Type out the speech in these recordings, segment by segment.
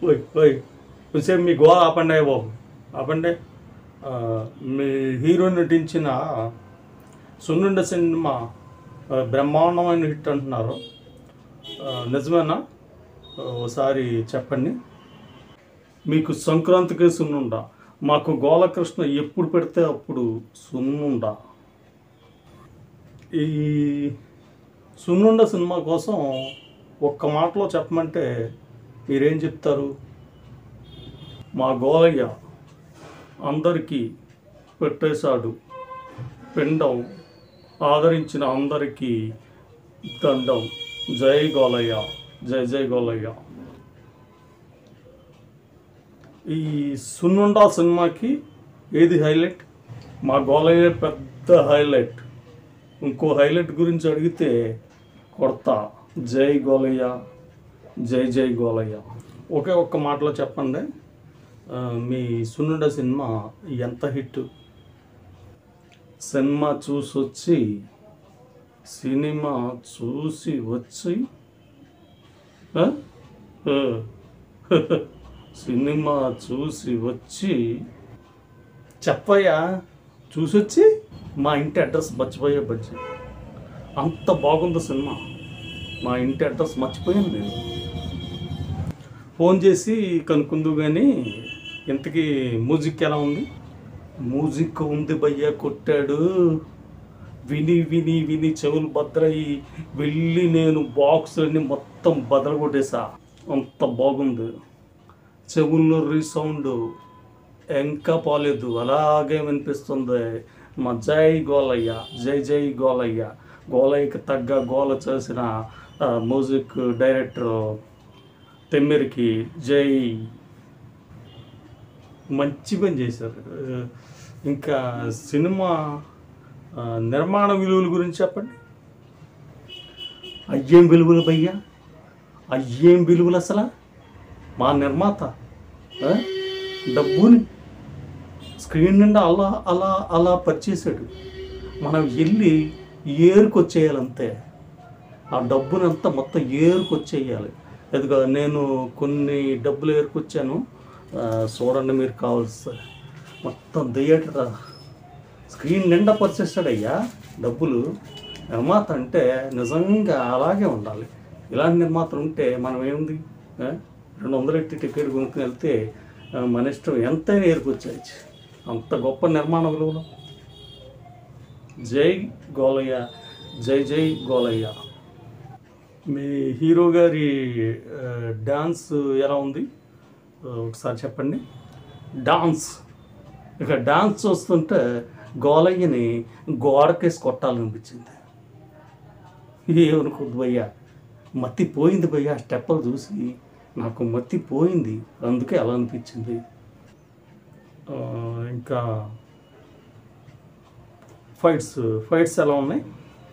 ఓయ్ ఓయ్ కొంచెం మీ గోవ ఆపండి అయ్య బాబు ఆపండి ఆ, మీ హీరో నటించిన సున్నుండ సినిమా ఆ, బ్రహ్మాండమైన హిట్ అంటున్నారు ఆ, నిజమేనా ఆ, ఒకసారి చెప్పండి మీకు సంక్రాంతికి సున్నుండ మాకు గోలకృష్ణ ఎప్పుడు పెడితే అప్పుడు సున్నుండ ఈ సున్నుండ సినిమా కోసం ఒక్క మాటలో చెప్పమంటే మీరేం చెప్తారు మా గోలయ్య అందరికీ పెట్టేశాడు పిండం ఆదరించిన అందరికీ దండం జై గోలయ్య జై జై గోలయ్య ఈ సున్నుండా సినిమాకి ఏది హైలైట్ మా గోలయ్య పెద్ద హైలైట్ ఇంకో హైలైట్ గురించి అడిగితే కొడతా జై గోలయ్య జై జై గోలయ్య ఒకే ఒక్క మాటలో చెప్పండి ఆ, మీ సున్నుండ సినిమా ఎంత హిట్ సినిమా చూసి వచ్చి సినిమా చూసి వచ్చి ఆ? ఆ. సినిమా చూసి వచ్చి చెప్పయ్యా చూసి వచ్చి మా ఇంటి అడ్రస్ మర్చిపోయే బజ్జి అంత బాగుంది సినిమా మా ఇంటి అడ్రస్ మర్చిపోయాను నేను ఫోన్ చేసి కనుక్కుందు కానీ ఇంతకీ మ్యూజిక్ ఎలా ఉంది మ్యూజిక్ ఉంది భయ్యా కొట్టాడు విని విని విని చెవులు భద్రయి వెళ్ళి నేను బాక్సులన్నీ మొత్తం బదలు కొట్టేసా అంత బాగుంది చెవుల్లో రీసౌండ్ ఇంకా పోలేదు అలాగే వినిపిస్తుంది మా జై గోలయ్య జై జై గోలయ్య గోలయ్యకి తగ్గ గోల చేసిన ఆ, మ్యూజిక్ డైరెక్టర్ తెమ్మిరికి జై మంచి పని చేశారు ఆ, ఇంకా సినిమా ఆ, నిర్మాణ విలువల గురించి చెప్పండి అయ్యేం విలువలు భయ్యా అయ్యేం విలువలు అసలు మా నిర్మాత ఆ, డబ్బుని స్క్రీన్ నిండా అలా అలా అలా పరిచేసాడు మనం వెళ్ళి ఏరుకొచ్చేయాలంతే ఆ డబ్బునంతా మొత్తం ఏరుకొచ్చేయాలి ఎదుగా నేను కొన్ని డబ్బులు ఏరుకొచ్చాను ఆ, చూడండి మీరు కావాల్సి మొత్తం థియేటర్ స్క్రీన్ నిండా పరిచేస్తాడయ్యా డబ్బులు నిర్మాత అంటే నిజంగా అలాగే ఉండాలి ఇలాంటి నిర్మాతలు ఉంటే మనం ఏముంది ఆ? రెండు వందలు ఎట్టి టికెట్ కొనుక్కుని వెళ్తే ఆ, మన ఇష్టం ఎంతైనా ఏరుకొచ్చేయచ్చు అంత గొప్ప నిర్మాణ విలువలు జై గోలయ్య జై జై గోలయ్య మీ హీరో గారి ఆ, డాన్స్ ఎలా ఉంది ఆ, ఒకసారి చెప్పండి డాన్స్ ఇక డాన్స్ చూస్తుంటే గోలయ్యని గోడకేసి కొట్టాలనిపించింది ఏమనుకోద్దు భయ్యా మత్తి పోయింది భయ్యా స్టెప్పులు చూసి నాకు మత్తి పోయింది అందుకే అలా అనిపించింది ఆ, ఇంకా ఫైట్స్ ఫైట్స్ ఎలా ఉన్నాయి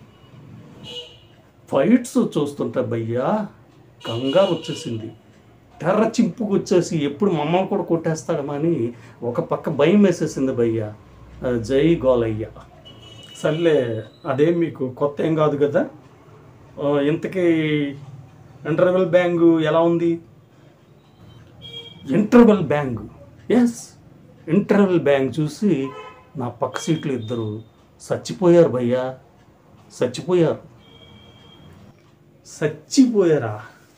ఫైట్స్ చూస్తుంటే భయ్యా కంగారు వచ్చేసింది టెర్ర చింపుకు వచ్చేసి ఎప్పుడు మమ్మల్ని కూడా కొట్టేస్తాడమా అని ఒక పక్క భయం వేసేసింది భయ్యా ఆ, జై గోలయ్య సర్లే అదే మీకు కొత్త ఏం కాదు కదా ఆ, ఇంతకీ ఇంటర్వెల్ బ్యాంగ్ ఎలా ఉంది interval bang yes interval bang చూసి నా పక్క సీట్లు ఇద్దరు చచ్చిపోయారు భయ్యా చచ్చిపోయారు చచ్చిపోయారా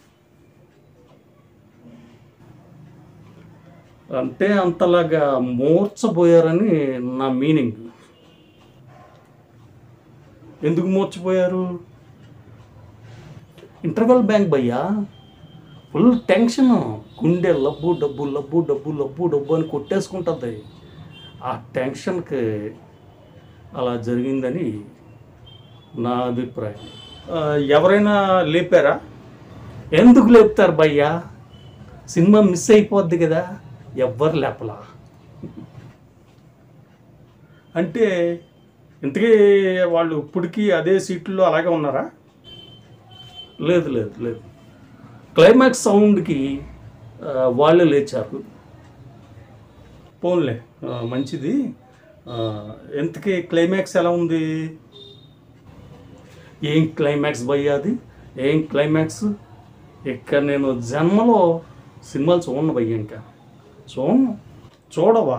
అంటే అంతలాగా మూర్చపోయారని నా మీనింగ్ ఎందుకు మూర్చపోయారు ఇంటర్వెల్ బ్యాంక్ భయ్యా ఫుల్ టెన్షన్ గుండె లబ్బు డబ్బు లబ్బు డబ్బు లబ్బు డబ్బు అని కొట్టేసుకుంటుంది ఆ టెన్షన్కి అలా జరిగిందని నా అభిప్రాయం ఆ, ఎవరైనా లేపారా ఎందుకు లేపుతారు భయ్యా సినిమా మిస్ అయిపోద్ది కదా ఎవ్వరు లేపలా అంటే ఇంతకీ వాళ్ళు ఇప్పటికీ అదే సీట్లో అలాగే ఉన్నారా లేదు లేదు లేదు క్లైమాక్స్ సౌండ్కి ఆ, వాళ్ళే లేచారు పోన్లే ఆ, మంచిది ఆ, ఎంతకీ క్లైమాక్స్ ఎలా ఉంది ఏం క్లైమాక్స్ భయ్యా అది ఏం క్లైమాక్స్ ఇక్కడ నేను జన్మలో సినిమాలు చూడండి భయ్య ఇంకా చూడను చూడవా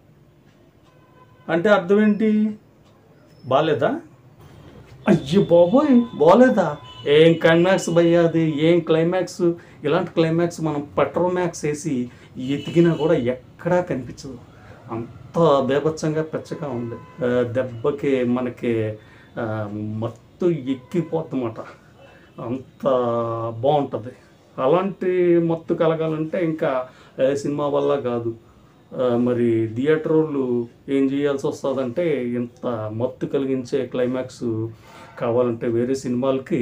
అంటే అర్థం ఏంటి బాగాలేదా అయ్యో బాబోయ్ బాగాలేదా ఏం క్లైమాక్స్ భయ్యా అది ఏం క్లైమాక్స్ ఇలాంటి క్లైమాక్స్ మనం పెట్రోమాక్స్ వేసి ఎతికినా కూడా ఎక్కడా కనిపించదు అంత బేభత్సంగా పెచ్చగా ఉంది ఆ, దెబ్బకి మనకి ఆ, మత్తు ఎక్కిపోతుందన్నమాట అంత బాగుంటుంది అలాంటి మత్తు కలగాలంటే ఇంకా ఏ సినిమా వల్ల కాదు ఆ, మరి థియేటర్ వాళ్ళు ఏం చేయాల్సి వస్తుందంటే ఇంత మత్తు కలిగించే క్లైమాక్స్ కావాలంటే వేరే సినిమాలకి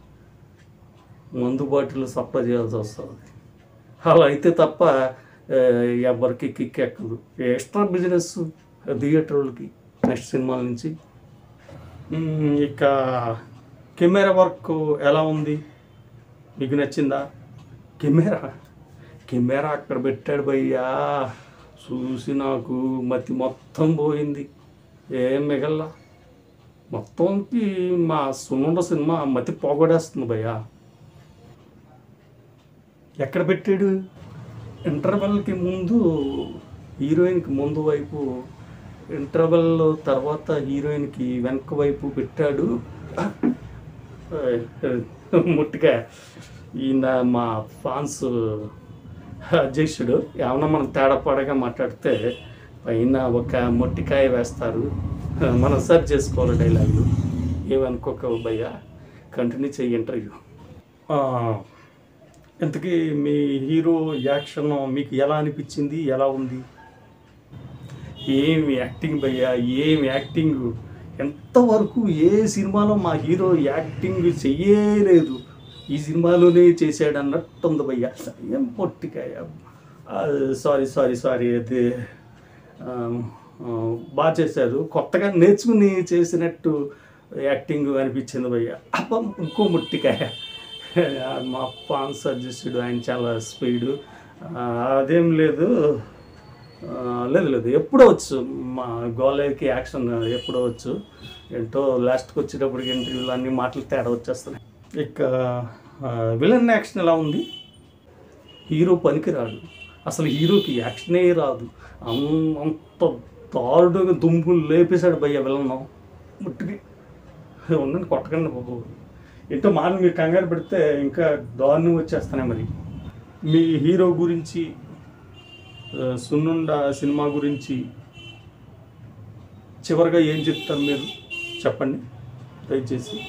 మందు బాటిల్ సప్లై చేయాల్సి వస్తుంది అలా అయితే తప్ప ఆ, ఎవరికి కిక్ ఎక్కదు ఎక్స్ట్రా బిజినెస్ థియేటర్ వాళ్ళకి నెక్స్ట్ సినిమాల నుంచి మ్మ్, ఇక కెమెరా వర్క్ ఎలా ఉంది మీకు నచ్చిందా కెమెరా కెమెరా అక్కడ పెట్టాడు భయ్యా చూసి నాకు మతి మొత్తం పోయింది ఏం మిగల్లా మొత్తంకి మా సున్నుండ సినిమా మతి పోగొడేస్తుంది భయ్యా ఎక్కడ పెట్టాడు ఇంటర్వెల్కి ముందు హీరోయిన్కి ముందు వైపు ఇంటర్వెల్ తర్వాత హీరోయిన్కి వెనక వైపు పెట్టాడు ముట్టిగా ఈయన మా ఫాన్స్ అధ్యక్షుడు ఏమన్నా మనం తేడాపాడగా మాట్లాడితే పైన ఒక మొట్టికాయ వేస్తారు మనం సర్చ్ చేసుకోవాలి డైలాగులు ఏమనుకోక భయ్య కంటిన్యూ చెయ్యి ఇంటర్వ్యూ ఇంతకీ మీ హీరో యాక్షన్ మీకు ఎలా అనిపించింది ఎలా ఉంది ఏం యాక్టింగ్ భయ్యా ఏం యాక్టింగ్ ఎంతవరకు ఏ సినిమాలో మా హీరో యాక్టింగ్ చెయ్యలేదు ఈ సినిమాలోనే చేశాడు అన్నట్టు ఉంది భయ్యా ఏం పొట్టికాయ సారీ సారీ సారీ అది ఆ, ఆ, బాగా చేశారు కొత్తగా నేర్చుకుని చేసినట్టు యాక్టింగ్ అనిపించింది భయ్య అప్ప ఇంకో ముట్టికాయ మా పాన్ సజెస్టుడు ఆయన చాలా స్పీడు అదేం లేదు ఆ, లేదు లేదు ఎప్పుడో వచ్చు మా గోలేకి యాక్షన్ ఎప్పుడో వచ్చు ఏంటో లాస్ట్కి వచ్చేటప్పటికి ఇంటర్వ్యూలు అన్ని మాటలు తేడా వచ్చేస్తున్నాయి ఇక విలన్ యాక్షన్ ఎలా ఉంది హీరో పనికిరాడు అసలు హీరోకి యాక్షనే రాదు అం- అంత దారుడుగా దుంపులు లేపేశాడు భయ్య విలనం ముట్టికి ఉండండి కొట్టకండి బాబు ఎంతో మాట మీరు కంగారు పెడితే ఇంకా దారుణం వచ్చేస్తానే మరి మీ హీరో గురించి ఆ, సున్నుండ సినిమా గురించి చివరిగా ఏం చెప్తారు మీరు చెప్పండి దయచేసి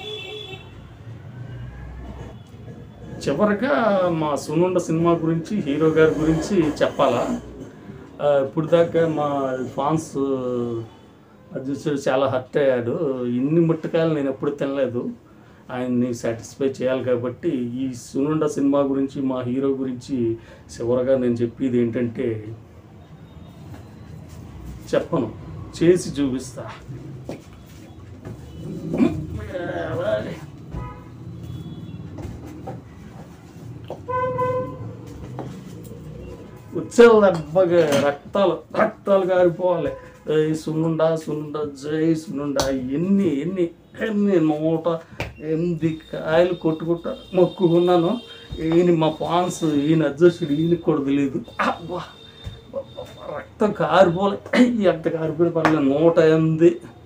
చివరిగా మా సున్నుండ సినిమా గురించి హీరో గారి గురించి చెప్పాలా ఆ, ఇప్పుడు దాకా మా ఫాన్స్ అధ్యక్షుడు చాలా హర్ట్ అయ్యాడు ఇన్ని ముట్టకాయలు నేను ఎప్పుడు తినలేదు ఆయన్ని సాటిస్ఫై చేయాలి కాబట్టి ఈ సునుండ సినిమా గురించి మా హీరో గురించి చివరగా నేను చెప్పేది ఏంటంటే చెప్పను చేసి చూపిస్తా ఉచ్చల దెబ్బగా రక్తాలు రక్తాలు కారిపోవాలి జై సున్నుండా సున్నుండా జై సున్నుండా ఎన్ని ఎన్ని ఎన్ని నూట ఎనిమిది కాయలు కొట్టుకుంట మొక్కుకున్నాను ఈయన మా ఫాన్స్ ఈయన అధ్యక్షుడు ఈయనకి కూడా తెలియదు అబ్బా రక్తం కారిపోలే ఎంత కారిపోయిన పర్లేదు నూట ఎనిమిది